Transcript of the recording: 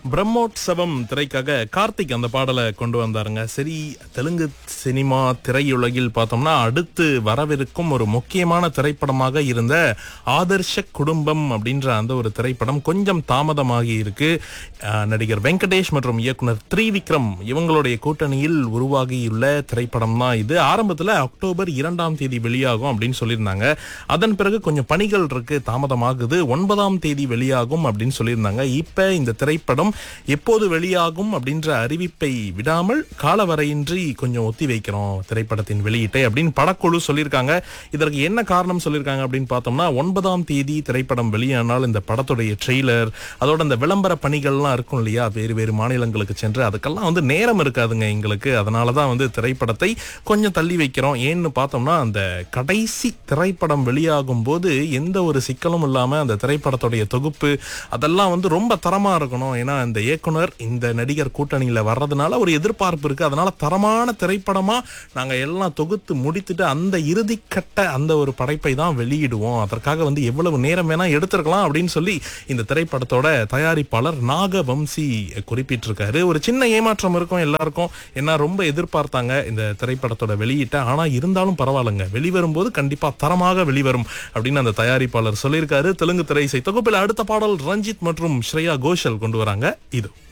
பிரம்மோற்சவம் திரைக்காக கார்த்திக் அந்த பாடலை கொண்டு வந்தாருங்க சரி தெலுங்கு சினிமா திரையுலகில் பார்த்தோம்னா அடுத்து வரவிருக்கும் ஒரு முக்கியமான திரைப்படமாக இருந்த ஆதர்ஷ குடும்பம் அப்படின்ற அந்த ஒரு திரைப்படம் கொஞ்சம் தாமதமாகி இருக்கு அஹ், நடிகர் வெங்கடேஷ் மற்றும் இயக்குனர் த்ரிவிக்ரம் இவங்களுடைய கூட்டணியில் உருவாகியுள்ள திரைப்படம் தான் இது ஆரம்பத்தில் அக்டோபர் இரண்டாம் தேதி வெளியாகும் அப்படின்னு சொல்லியிருந்தாங்க அதன் பிறகு கொஞ்சம் பணிகள் இருக்கு தாமதமாகுது ஒன்பதாம் தேதி வெளியாகும் அப்படின்னு சொல்லியிருந்தாங்க இப்ப இந்த திரைப்படம் எப்போது வெளியாகும் அப்படின்ற அறிவிப்பை விடாமல் காலவரையின்றி கொஞ்சம் ஒத்தி வைக்கிறோம் திரைப்படத்தின் வெளியீட்டை அப்படின்னு படக்குழு சொல்லியிருக்காங்க இதற்கு என்ன காரணம் சொல்லியிருக்காங்க அப்படின்னு பார்த்தோம்னா ஒன்பதாம் தேதி திரைப்படம் வெளியானால் இந்த படத்துடைய ட்ரெய்லர் அதோட இந்த விளம்பர பணிகள்லாம் இருக்கும் இல்லையா வேறு வேறு மாநிலங்களுக்கு சென்று அதுக்கெல்லாம் வந்து நேரம் இருக்காதுங்க எங்களுக்கு அதனால தான் வந்து திரைப்படத்தை கொஞ்சம் தள்ளி வைக்கிறோம் ஏன்னு பார்த்தோம்னா அந்த கடைசி திரைப்படம் வெளியாகும் போது எந்த ஒரு சிக்கலும் இல்லாம அந்த திரைப்படத்துடைய தொகுப்பு அதெல்லாம் வந்து ரொம்ப தரமா இருக்கணும் ஏன்னா இந்த இயக்குனர் இந்த நடிகர் கூட்டணியில வர்றதுனால ஒரு எதிர்பார்ப்பு இருக்கு அதனால தரமான திரைப்படமா நாங்க எல்லாம் தொகுத்து முடித்துட்டு அந்த இறுதிக்கட்ட அந்த ஒரு படைப்பை தான் வெளியிடுவோம் அதற்காக வந்து எவ்வளவு நேரம் வேணா எடுத்திருக்கலாம் அப்படின்னு சொல்லி இந்த திரைப்படத்தோட தயாரிப்பாளர் நாகவம்சி குறிப்பிட்டிருக்காரு ஒரு சின்ன ஏமாற்றம் இருக்கும் எல்லாருக்கும் ஏன்னா ரொம்ப எதிர்பார்த்தாங்க இந்த திரைப்படத்தோட வெளியீட்டை ஆனா இருந்தாலும் பரவாயில்லைங்க வெளிவரும்போது கண்டிப்பா தரமாக வெளிவரும் அப்படின்னு அந்த தயாரிப்பாளர் சொல்லியிருக்காரு தெலுங்கு திரை இசை தொகுப்பில் அடுத்த பாடல் ரஞ்சித் மற்றும் ஸ்ரேயா கோஷல் கொண்டு வராங்க இது